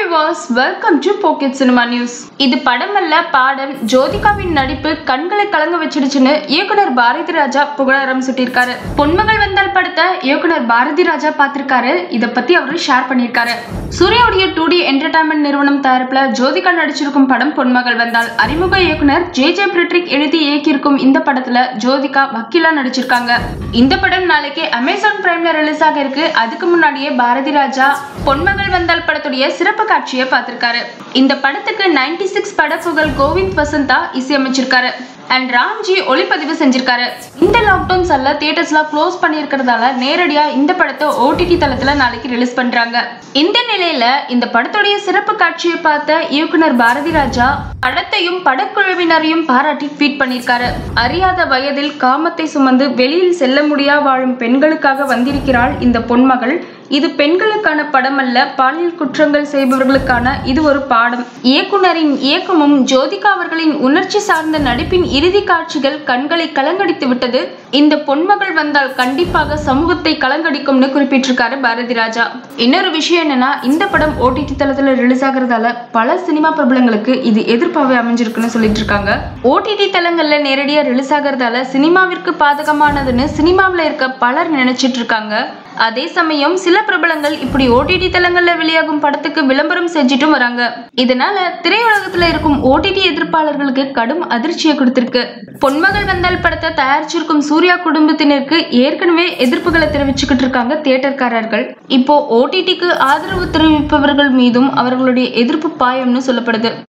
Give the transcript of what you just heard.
Vilas welcome to pocket cinema news இது படம் அல்ல பாடம் ஜோதிகாவின் நடிப்பு கண்களை கலங்க வச்சிடுச்சுன்னு இயக்குனர் பாரதி ராஜா புகழாரம் சுட்டியிருக்காரு பொன்மகள் வந்தால் படத்தை இயக்குனர் பாரதி ராஜா பார்த்திருக்காரு இத பத்தி அவரு ஷேர் பண்ணியிருக்காரு சூர்யாவுடைய டூ டி என்டர்டைன்மெண்ட் நிறுவனம் தயாரிப்புல ஜோதிகா நடிச்சிருக்கும் படம் பொன்மகள் வந்தால் அறிமுக இயக்குனர் ஜே ஜே பிரிட்ரிக் எழுதி இயக்கியிருக்கும் இந்த படத்துல ஜோதிகா வக்கீலா நடிச்சிருக்காங்க இந்த படம் நாளைக்கு அமேசான் பிரைம்ல ரிலீஸ் ஆக இருக்கு அதுக்கு முன்னாடியே பாரதி ராஜா பொன்மகள் வந்தால் படத்துடைய சிறப்பு காட்சியை பார்த்திருக்காரு இந்த படத்துக்கு 96 சிக்ஸ் படப்புகள் கோவிந்த் வசந்தா இசையமைச்சிருக்காரு அண்ட் ராம்ஜி ஒளிப்பதிவு செஞ்சிருக்காரு இந்த லாக்டவுன் சல்ல தியேட்டர்ஸ்லாம் க்ளோஸ் பண்ணியிருக்கிறதால நேரடியா இந்த படத்தை ஓடிடி தளத்துல நாளைக்கு ரிலீஸ் பண்றாங்க இந்த நிலையில இந்த படத்துடைய சிறப்பு காட்சியை பார்த்த இயக்குனர் பாரதி ராஜா படத்தையும் படக்குழுவினரையும் பாராட்டி ட்வீட் பண்ணியிருக்காரு அறியாத வயதில் காமத்தை சுமந்து வெளியில் செல்ல முடியா வாழும் பெண்களுக்காக வந்திருக்கிறாள் இந்த பொன்மகள் இது பெண்களுக்கான படம் அல்ல பாலியல் குற்றங்கள் செய்பவர்களுக்கான இது ஒரு பாடம் இயக்குனரின் இயக்கமும் ஜோதிகா அவர்களின் உணர்ச்சி சார்ந்த நடிப்பின் இறுதி காட்சிகள் கண்களை கலங்கடித்து விட்டது இந்த பொன்மகள் வந்தால் கண்டிப்பாக சமூகத்தை கலங்கடிக்கும்னு குறிப்பிட்டிருக்காரு பாரதி ராஜா இன்னொரு விஷயம் என்னன்னா இந்த படம் ஓடிடி தளத்துல ரிலீஸ் ஆகுறதால பல சினிமா பிரபலங்களுக்கு இது எதிர்ப்பாவே அமைஞ்சிருக்குன்னு சொல்லிட்டு இருக்காங்க ஓடிடி தளங்கள்ல நேரடியா ரிலீஸ் ஆகுறதால சினிமாவிற்கு பாதகமானதுன்னு சினிமாவில் இருக்க பலர் நினைச்சிட்டு இருக்காங்க அதே சமயம் சில பிரபலங்கள் இப்படி ஓடிடி தளங்கள்ல வெளியாகும் படத்துக்கு விளம்பரம் செஞ்சுட்டும் வராங்க இதனால திரையுலகத்துல இருக்கும் ஓடிடி எதிர்ப்பாளர்களுக்கு கடும் அதிர்ச்சியை கொடுத்திருக்கு பொன்மகள் வந்தால் படத்தை தயாரிச்சிருக்கும் சூர்யா குடும்பத்தினருக்கு ஏற்கனவே எதிர்ப்புகளை தெரிவிச்சுக்கிட்டு இருக்காங்க தியேட்டர்காரர்கள் இப்போ ஓடிடிக்கு ஆதரவு தெரிவிப்பவர்கள் மீதும் அவர்களுடைய எதிர்ப்பு பாயம்னு சொல்லப்படுது